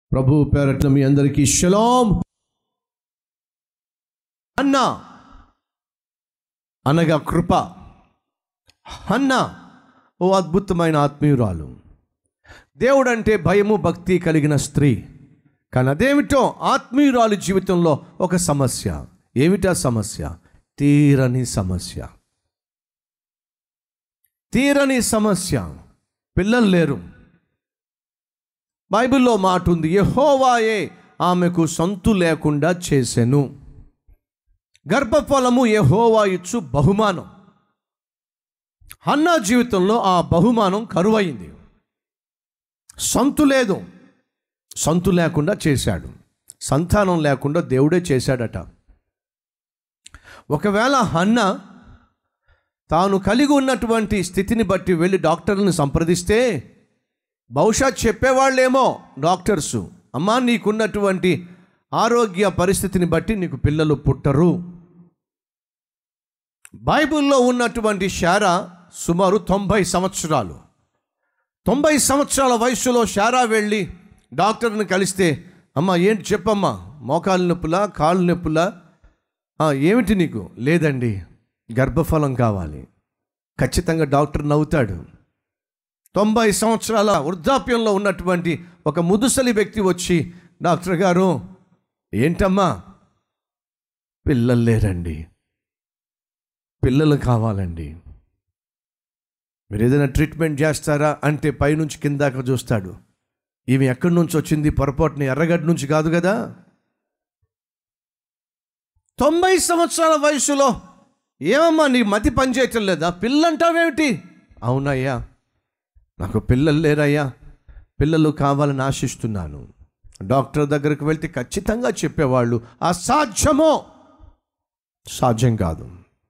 ప్రభు పేరట్ల మీ అందరికీ షలాం అన్న అనగా కృప అన్న ఓ అద్భుతమైన ఆత్మీయురాలు దేవుడంటే భయము భక్తి కలిగిన స్త్రీ కానీ అదేమిటో ఆత్మీయురాలు జీవితంలో ఒక సమస్య ఏమిటా సమస్య తీరని సమస్య తీరని సమస్య పిల్లలు లేరు బైబిల్లో మాట ఉంది యహోవాయే ఆమెకు సొంతు లేకుండా చేసెను గర్భఫలము యహోవా ఇచ్చు బహుమానం హన్నా జీవితంలో ఆ బహుమానం కరువైంది సొంతు లేదు సొంతు లేకుండా చేశాడు సంతానం లేకుండా దేవుడే చేశాడట ఒకవేళ హన్న తాను కలిగి ఉన్నటువంటి స్థితిని బట్టి వెళ్ళి డాక్టర్ని సంప్రదిస్తే బహుశా చెప్పేవాళ్ళేమో డాక్టర్స్ అమ్మా నీకున్నటువంటి ఆరోగ్య పరిస్థితిని బట్టి నీకు పిల్లలు పుట్టరు బైబిల్లో ఉన్నటువంటి శారా సుమారు తొంభై సంవత్సరాలు తొంభై సంవత్సరాల వయసులో శారా వెళ్ళి డాక్టర్ని కలిస్తే అమ్మ ఏంటి చెప్పమ్మా మోకాలు నొప్పులా కాళ్ళు నొప్పులా "ఆ, ఏమిటి నీకు లేదండి గర్భఫలం కావాలి ఖచ్చితంగా డాక్టర్ నవ్వుతాడు తొంభై సంవత్సరాల వృద్ధాప్యంలో ఉన్నటువంటి ఒక ముదుసలి వ్యక్తి వచ్చి డాక్టర్ గారు ఏంటమ్మా పిల్లలు లేరండి పిల్లలు కావాలండి మీరు ఏదైనా ట్రీట్మెంట్ చేస్తారా అంటే పైనుంచి కిందాక చూస్తాడు ఈమె ఎక్కడి నుంచి వచ్చింది పొరపాటుని ఎర్రగడ్డ నుంచి కాదు కదా తొంభై సంవత్సరాల వయసులో ఏమమ్మా నీ మతి పనిచేయటం లేదా పిల్లంటావేమిటి అవునయ్యా నాకు పిల్లలు లేరయ్యా పిల్లలు కావాలని ఆశిస్తున్నాను డాక్టర్ దగ్గరికి వెళ్తే ఖచ్చితంగా చెప్పేవాళ్ళు అసాధ్యమో సాధ్యం కాదు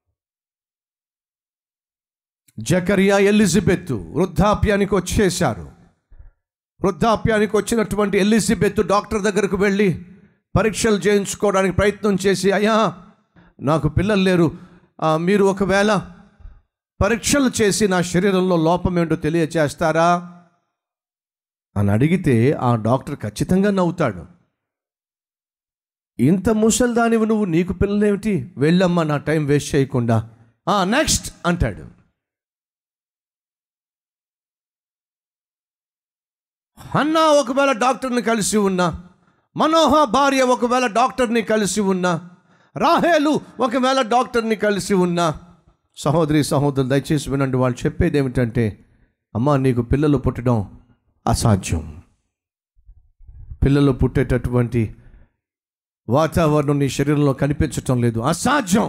జకరియా ఎలిజబెత్ వృద్ధాప్యానికి వచ్చేశారు వృద్ధాప్యానికి వచ్చినటువంటి ఎలిజబెత్ డాక్టర్ దగ్గరకు వెళ్ళి పరీక్షలు చేయించుకోవడానికి ప్రయత్నం చేసి అయ్యా నాకు పిల్లలు లేరు ఆ, మీరు ఒకవేళ పరీక్షలు చేసి నా శరీరంలో లోపం ఏంటో తెలియచేస్తారా అని అడిగితే ఆ డాక్టర్ ఖచ్చితంగా నవ్వుతాడు ఇంత ముసల్దానివి నువ్వు నీకు పిల్లలేమిటి వెళ్ళమ్మా నా టైం వేస్ట్ చేయకుండా నెక్స్ట్ అంటాడు అన్నా ఒకవేళ డాక్టర్ని కలిసి ఉన్నా మనోహ భార్య ఒకవేళ డాక్టర్ని కలిసి ఉన్నా రాహేలు ఒకవేళ డాక్టర్ని కలిసి ఉన్నా సహోదరి సహోదరులు దయచేసి వినండి వాళ్ళు చెప్పేది ఏమిటంటే అమ్మా నీకు పిల్లలు పుట్టడం అసాధ్యం పిల్లలు పుట్టేటటువంటి వాతావరణం నీ శరీరంలో కనిపించటం లేదు అసాధ్యం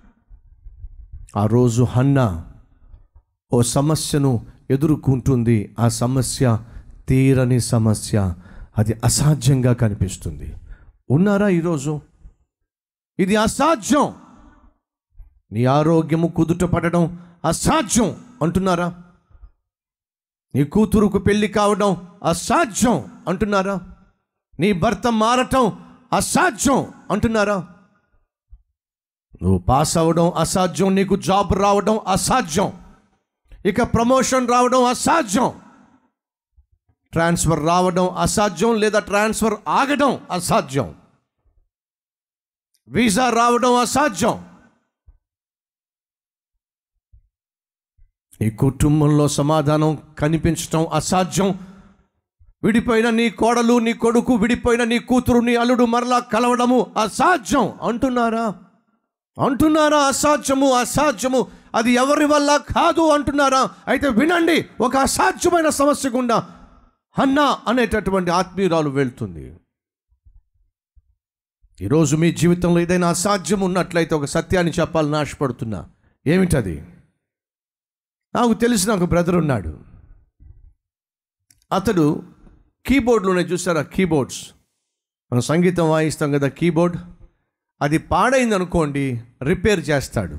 ఆ రోజు హన్నా ఓ సమస్యను ఎదుర్కొంటుంది ఆ సమస్య తీరని సమస్య అది అసాధ్యంగా కనిపిస్తుంది ఉన్నారా ఈరోజు ఇది అసాధ్యం నీ ఆరోగ్యము కుదుట పడడం అసాధ్యం అంటున్నారా నీ కూతురుకు పెళ్లి కావడం అసాధ్యం అంటున్నారా నీ భర్త మారటం అసాధ్యం అంటున్నారా నువ్వు పాస్ అవ్వడం అసాధ్యం నీకు జాబ్ రావడం అసాధ్యం ఇక ప్రమోషన్ రావడం అసాధ్యం ట్రాన్స్ఫర్ రావడం అసాధ్యం లేదా ట్రాన్స్ఫర్ ఆగడం అసాధ్యం వీసా రావడం అసాధ్యం నీ కుటుంబంలో సమాధానం కనిపించడం అసాధ్యం విడిపోయిన నీ కోడలు నీ కొడుకు విడిపోయిన నీ కూతురు నీ అల్లుడు మరలా కలవడము అసాధ్యం అంటున్నారా అంటున్నారా అసాధ్యము అసాధ్యము అది ఎవరి వల్ల కాదు అంటున్నారా అయితే వినండి ఒక అసాధ్యమైన సమస్య గుండా హన్నా అనేటటువంటి ఆత్మీయురాలు వెళ్తుంది ఈరోజు మీ జీవితంలో ఏదైనా అసాధ్యం ఉన్నట్లయితే ఒక సత్యాన్ని చెప్పాలని ఆశపడుతున్నా ఏమిటది నాకు తెలిసిన ఒక బ్రదర్ ఉన్నాడు అతడు కీబోర్డ్లోనే చూసారా కీబోర్డ్స్ మనం సంగీతం వాయిస్తాం కదా కీబోర్డ్ అది పాడైంది అనుకోండి రిపేర్ చేస్తాడు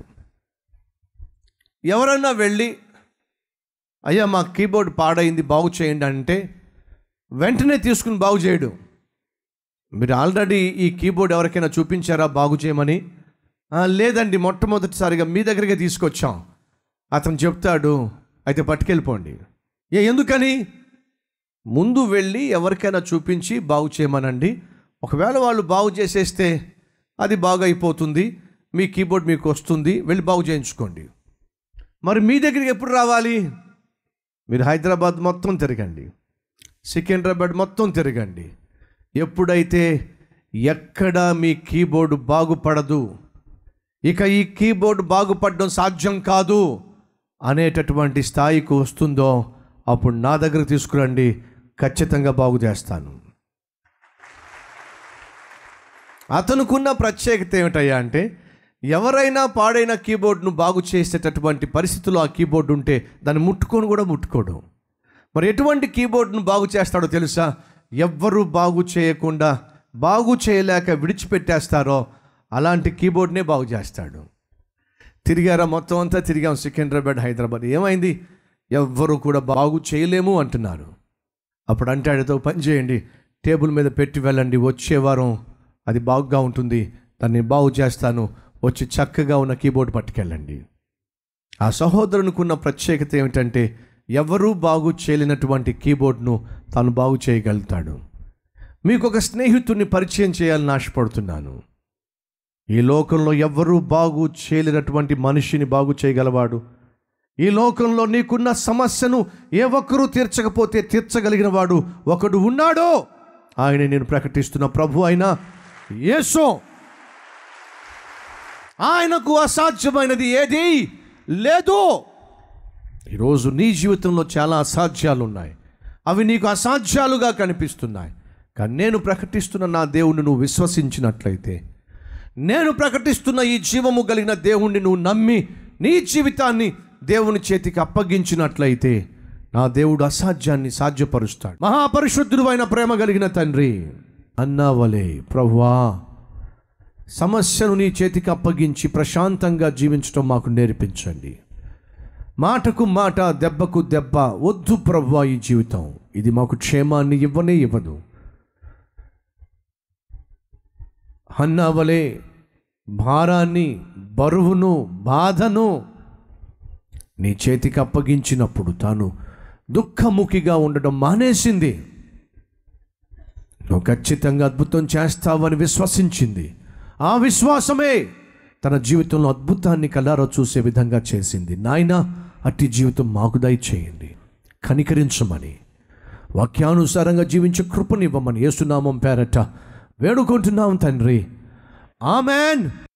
ఎవరన్నా వెళ్ళి అయ్యా మా కీబోర్డ్ పాడైంది బాగు చేయండి అంటే వెంటనే తీసుకుని బాగు చేయడు మీరు ఆల్రెడీ ఈ కీబోర్డ్ ఎవరికైనా చూపించారా బాగు చేయమని "ఆ, లేదండి మొట్టమొదటిసారిగా మీ దగ్గరికి తీసుకొచ్చాం అతను చెప్తాడు అయితే పట్టుకెళ్ళిపోండి ఏ ఎందుకని ముందు వెళ్ళి ఎవరికైనా చూపించి బాగు చేయమనండి ఒకవేళ వాళ్ళు బాగు చేసేస్తే అది బాగా అయిపోతుంది మీ కీబోర్డ్ మీకు వస్తుంది వెళ్ళి బాగు చేయించుకోండి మరి మీ దగ్గరికి ఎప్పుడు రావాలి మీరు హైదరాబాద్ మొత్తం తిరగండి సికింద్రాబాద్ మొత్తం తిరగండి ఎప్పుడైతే ఎక్కడ మీ కీబోర్డు బాగుపడదు ఇక ఈ కీబోర్డు బాగుపడడం సాధ్యం కాదు అనేటటువంటి స్థాయికి వస్తుందో అప్పుడు నా దగ్గరకు తీసుకురండి ఖచ్చితంగా బాగు చేస్తాను అతనుకున్న ప్రత్యేకత ఏమిటయ్యా అంటే ఎవరైనా పాడైన కీబోర్డ్ను బాగు చేసేటటువంటి పరిస్థితుల్లో ఆ కీబోర్డు ఉంటే దాన్ని ముట్టుకొని కూడా ముట్టుకోడు మరి ఎటువంటి కీబోర్డ్ను బాగు చేస్తాడో తెలుసా ఎవ్వరూ బాగు చేయకుండా బాగు చేయలేక విడిచిపెట్టేస్తారో అలాంటి కీబోర్డ్నే బాగు చేస్తాడు తిరిగారా మొత్తం అంతా తిరిగాం సికింద్రాబాద్ హైదరాబాద్ ఏమైంది ఎవ్వరూ కూడా బాగు చేయలేము అంటున్నారు అప్పుడు అంటాడుతో పని చేయండి టేబుల్ మీద పెట్టి వెళ్ళండి వచ్చే వారం అది బాగుగా ఉంటుంది దాన్ని బాగు చేస్తాను వచ్చి చక్కగా ఉన్న కీబోర్డ్ పట్టుకెళ్ళండి ఆ సహోదరునికున్న ప్రత్యేకత ఏమిటంటే ఎవరూ బాగు చేయలేనటువంటి కీబోర్డ్ను తాను బాగు చేయగలుగుతాడు మీకు ఒక స్నేహితుడిని పరిచయం చేయాలని ఆశపడుతున్నాను ఈ లోకంలో ఎవ్వరూ బాగు చేయలేనటువంటి మనిషిని బాగు చేయగలవాడు ఈ లోకంలో నీకున్న సమస్యను ఏ ఒక్కరూ తీర్చకపోతే తీర్చగలిగిన వాడు ఒకడు ఉన్నాడో ఆయన నేను ప్రకటిస్తున్న ప్రభు అయిన యేసు ఆయనకు అసాధ్యమైనది ఏది లేదు ఈరోజు నీ జీవితంలో చాలా అసాధ్యాలు ఉన్నాయి అవి నీకు అసాధ్యాలుగా కనిపిస్తున్నాయి కానీ నేను ప్రకటిస్తున్న నా దేవుణ్ణి నువ్వు విశ్వసించినట్లయితే నేను ప్రకటిస్తున్న ఈ జీవము కలిగిన దేవుణ్ణి నువ్వు నమ్మి నీ జీవితాన్ని దేవుని చేతికి అప్పగించినట్లయితే నా దేవుడు అసాధ్యాన్ని సాధ్యపరుస్తాడు మహాపరిశుద్ధుడు అయిన ప్రేమ కలిగిన తండ్రి అన్నావలే ప్రభువా సమస్యను నీ చేతికి అప్పగించి ప్రశాంతంగా జీవించడం మాకు నేర్పించండి మాటకు మాట దెబ్బకు దెబ్బ వద్దు ప్రభువా ఈ జీవితం ఇది మాకు క్షేమాన్ని ఇవ్వనే ఇవ్వదు అన్నావలే భారాన్ని బరువును బాధను నీ చేతికి అప్పగించినప్పుడు తాను దుఃఖముఖిగా ఉండడం మానేసింది నువ్వు ఖచ్చితంగా అద్భుతం చేస్తావని విశ్వసించింది ఆ విశ్వాసమే తన జీవితంలో అద్భుతాన్ని కలారా చూసే విధంగా చేసింది నాయన అట్టి జీవితం మాకు దయచేయండి కనికరించమని వాక్యానుసారంగా జీవించే కృపనివ్వమని ఏసునామం పేరట వేడుకుంటున్నాం తండ్రి ఆమెన్